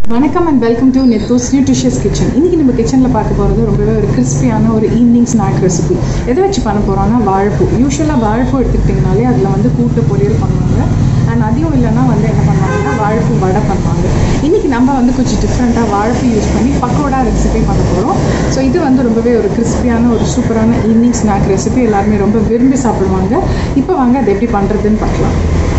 வணக்கம் and welcome to நெத்தோஸ் nutritious kitchen இன்றைக்கி நம்ம கிச்சனில் பார்க்க போகிறது ரொம்பவே ஒரு கிறிஸ்பியான ஒரு ஈவினிங் ஸ்நாக் ரெசிபி எதை வச்சு பண்ண போகிறோம்னா வாழைப்பூ யூஸ்வலாக வாழைப்பூ எடுத்துக்கிட்டிங்கனாலே அதில் வந்து கூட்டு பொரியல் பண்ணுவாங்க அண்ட் அதையும் இல்லைன்னா வந்து என்ன பண்ணுவாங்கன்னா வாழைப்பூ வடை பண்ணுவாங்க இன்றைக்கி நம்ம வந்து கொஞ்சம் டிஃப்ரெண்ட்டாக வாழைப்பூ யூஸ் பண்ணி பக்கோடா ரெசிபி பண்ண போகிறோம் ஸோ இது வந்து ரொம்பவே ஒரு கிறிஸ்பியான ஒரு சூப்பரான ஈவினிங் ஸ்நாக் ரெசிபி எல்லாருமே ரொம்ப விரும்பி சாப்பிடுவாங்க இப்போ வாங்க அதை எப்படி பண்ணுறதுன்னு பார்க்கலாம்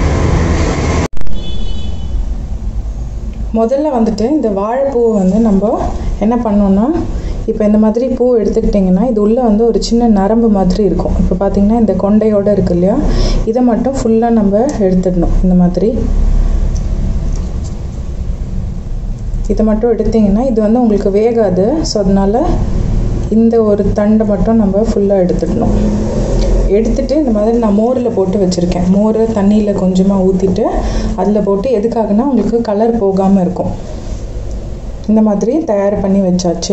முதல்ல வந்துட்டு இந்த வாழைப்பூவை வந்து நம்ம என்ன பண்ணோன்னா இப்போ இந்த மாதிரி பூ எடுத்துக்கிட்டிங்கன்னா இது உள்ளே வந்து ஒரு சின்ன நரம்பு மாதிரி இருக்கும் இப்போ பார்த்திங்கன்னா இந்த கொண்டையோடு இருக்கு இல்லையா இதை மட்டும் ஃபுல்லாக நம்ம எடுத்துடணும் இந்த மாதிரி இதை மட்டும் எடுத்திங்கன்னா இது வந்து உங்களுக்கு வேகாது ஸோ அதனால் இந்த ஒரு தண்டை மட்டும் நம்ம ஃபுல்லாக எடுத்துடணும் எடுத்துட்டு இந்த மாதிரி நான் மோரில் போட்டு வச்சுருக்கேன் மோர் தண்ணியில் கொஞ்சமாக ஊற்றிட்டு அதில் போட்டு எதுக்காகனா உங்களுக்கு கலர் போகாமல் இருக்கும் இந்த மாதிரி தயார் பண்ணி வச்சாச்சு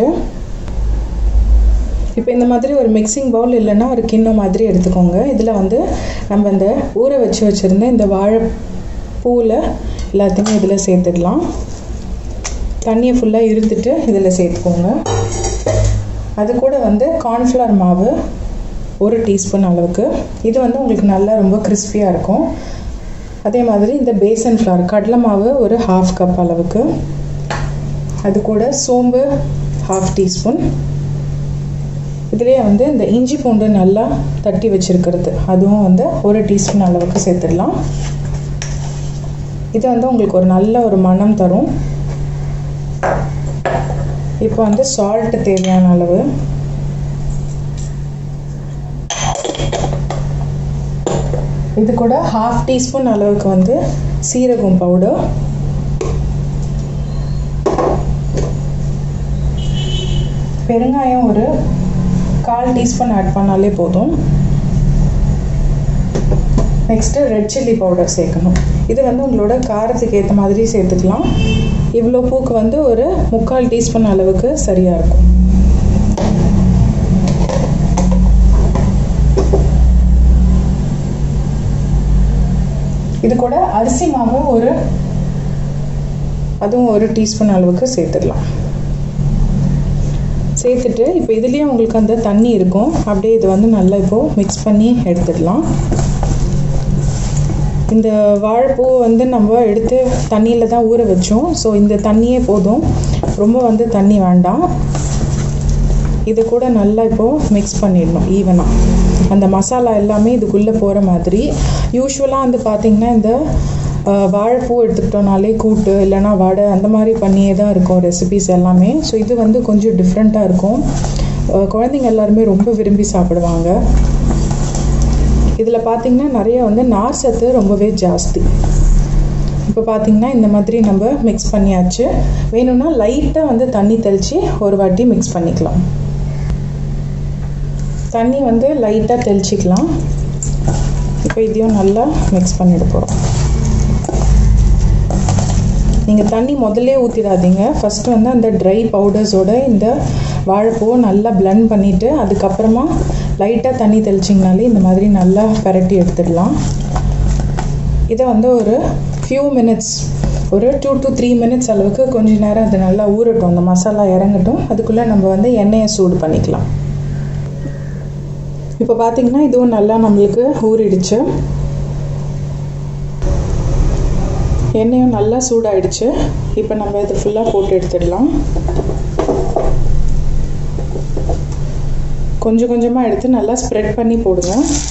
இப்போ இந்த மாதிரி ஒரு மிக்சிங் பவுல் இல்லைன்னா ஒரு கிண்ணம் மாதிரி எடுத்துக்கோங்க இதில் வந்து நம்ம இந்த ஊற வச்சு வச்சுருந்த இந்த வாழைப்பூவில் எல்லாத்தையுமே இதில் சேர்த்துடலாம் தண்ணியை ஃபுல்லாக இருந்துட்டு இதில் சேர்த்துக்கோங்க அது கூட வந்து கார்ன்ஃப்ளவர் மாவு ஒரு டீஸ்பூன் அளவுக்கு இது வந்து உங்களுக்கு நல்லா ரொம்ப கிறிஸ்பியாக இருக்கும் அதே மாதிரி இந்த பேசன் ஃப்ளவர் கடலை மாவு ஒரு ஹாஃப் கப் அளவுக்கு அது கூட சோம்பு ஹாஃப் டீஸ்பூன் இதுலேயே வந்து இந்த இஞ்சி பூண்டு நல்லா தட்டி வச்சுருக்கிறது அதுவும் வந்து ஒரு டீஸ்பூன் அளவுக்கு சேர்த்துடலாம் இது வந்து உங்களுக்கு ஒரு நல்ல ஒரு மனம் தரும் இப்போ வந்து சால்ட்டு தேவையான அளவு இது கூட ஹாஃப் டீஸ்பூன் அளவுக்கு வந்து சீரகம் பவுடர் பெருங்காயம் ஒரு கால் டீஸ்பூன் ஆட் பண்ணாலே போதும் நெக்ஸ்ட்டு ரெட் சில்லி பவுடர் சேர்க்கணும் இது வந்து உங்களோட காரத்துக்கு ஏற்ற மாதிரி சேர்த்துக்கலாம் இவ்வளோ பூக்கு வந்து ஒரு முக்கால் டீஸ்பூன் அளவுக்கு சரியாக இருக்கும் இது கூட அரிசி மாவு ஒரு அதுவும் ஒரு டீஸ்பூன் அளவுக்கு சேர்த்துடலாம் சேர்த்துட்டு இப்போ இதுலேயே உங்களுக்கு அந்த தண்ணி இருக்கும் அப்படியே இது வந்து நல்லா இப்போது மிக்ஸ் பண்ணி எடுத்துடலாம் இந்த வாழைப்பூ வந்து நம்ம எடுத்து தண்ணியில் தான் ஊற வச்சோம் ஸோ இந்த தண்ணியே போதும் ரொம்ப வந்து தண்ணி வேண்டாம் இது கூட நல்லா இப்போது மிக்ஸ் பண்ணிடணும் ஈவனாக அந்த மசாலா எல்லாமே இதுக்குள்ளே போகிற மாதிரி யூஸ்வலாக வந்து பார்த்திங்கன்னா இந்த வாழைப்பூ எடுத்துக்கிட்டோனாலே கூட்டு இல்லைனா வடை அந்த மாதிரி பண்ணியே தான் இருக்கும் ரெசிபிஸ் எல்லாமே ஸோ இது வந்து கொஞ்சம் டிஃப்ரெண்ட்டாக இருக்கும் குழந்தைங்க எல்லாருமே ரொம்ப விரும்பி சாப்பிடுவாங்க இதில் பார்த்திங்கன்னா நிறைய வந்து நார் சத்து ரொம்பவே ஜாஸ்தி இப்போ பார்த்திங்கன்னா இந்த மாதிரி நம்ம மிக்ஸ் பண்ணியாச்சு வேணும்னா லைட்டாக வந்து தண்ணி தெளித்து ஒரு வாட்டி மிக்ஸ் பண்ணிக்கலாம் தண்ணி வந்து லைட்டாக தெளிச்சிக்கலாம் இப்போ இதையும் நல்லா மிக்ஸ் பண்ணிட போகிறோம் நீங்கள் தண்ணி முதல்ல ஊற்றிடாதீங்க ஃபஸ்ட்டு வந்து அந்த ட்ரை பவுடர்ஸோட இந்த வாழைப்பூவை நல்லா பிளெண்ட் பண்ணிவிட்டு அதுக்கப்புறமா லைட்டாக தண்ணி தெளிச்சிங்கனாலே இந்த மாதிரி நல்லா பரட்டி எடுத்துடலாம் இதை வந்து ஒரு ஃபியூ மினிட்ஸ் ஒரு டூ டு த்ரீ மினிட்ஸ் அளவுக்கு கொஞ்ச நேரம் அது நல்லா ஊறட்டும் அந்த மசாலா இறங்கட்டும் அதுக்குள்ளே நம்ம வந்து எண்ணெயை சூடு பண்ணிக்கலாம் இப்போ பார்த்திங்கன்னா இதுவும் நல்லா நம்மளுக்கு ஊறிடுச்சு எண்ணெயும் நல்லா சூடாயிடுச்சு இப்போ நம்ம இது ஃபுல்லாக போட்டு எடுத்துடலாம் கொஞ்சம் கொஞ்சமாக எடுத்து நல்லா ஸ்ப்ரெட் பண்ணி போடுங்க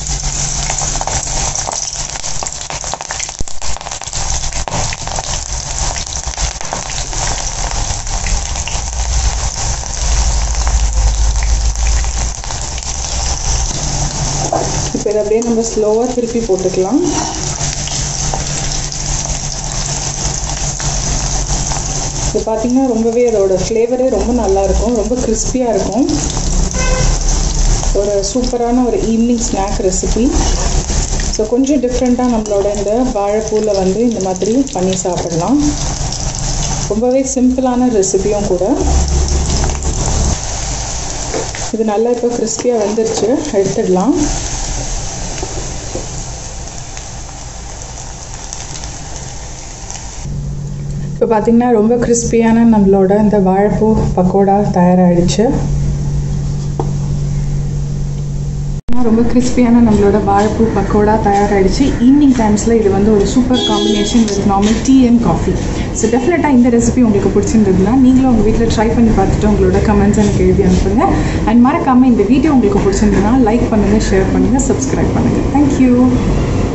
இப்போ இதை அப்படியே நம்ம ஸ்லோவாக திருப்பி போட்டுக்கலாம் இது பார்த்திங்கன்னா ரொம்பவே அதோட ஃப்ளேவரே ரொம்ப நல்லாயிருக்கும் ரொம்ப கிறிஸ்பியாக இருக்கும் ஒரு சூப்பரான ஒரு ஈவினிங் ஸ்நாக் ரெசிபி ஸோ கொஞ்சம் டிஃப்ரெண்ட்டாக நம்மளோட இந்த வாழைப்பூவில் வந்து இந்த மாதிரி பண்ணி சாப்பிடலாம் ரொம்பவே சிம்பிளான ரெசிபியும் கூட இது நல்லா இப்போ கிறிஸ்பியாக வந்துருச்சு எடுத்துடலாம் இப்போ இப்போ பார்த்தீங்கன்னா ரொம்ப கிறிஸ்பியான நம்மளோட இந்த வாழைப்பூ பக்கோடா தயாராகிடுச்சு ரொம்ப கிறிஸ்பியான நம்மளோட வாழைப்பூ பக்கோடா தயாராகிடுச்சு ஈவினிங் டைம்ஸில் இது வந்து ஒரு super combination with normal tea and coffee so டெஃபினட்டாக இந்த ரெசிபி உங்களுக்கு பிடிச்சிருந்ததுன்னா நீங்களும் உங்கள் வீட்டில் ட்ரை பண்ணி பார்த்துட்டு உங்களோட கமெண்ட்ஸ் எனக்கு எழுதி அனுப்புங்க அண்ட் மறக்காமல் இந்த வீடியோ உங்களுக்கு பிடிச்சிருந்ததுன்னா லைக் பண்ணுங்கள் ஷேர் பண்ணுங்கள் சப்ஸ்கிரைப் பண்ணுங்கள் தேங்க்யூ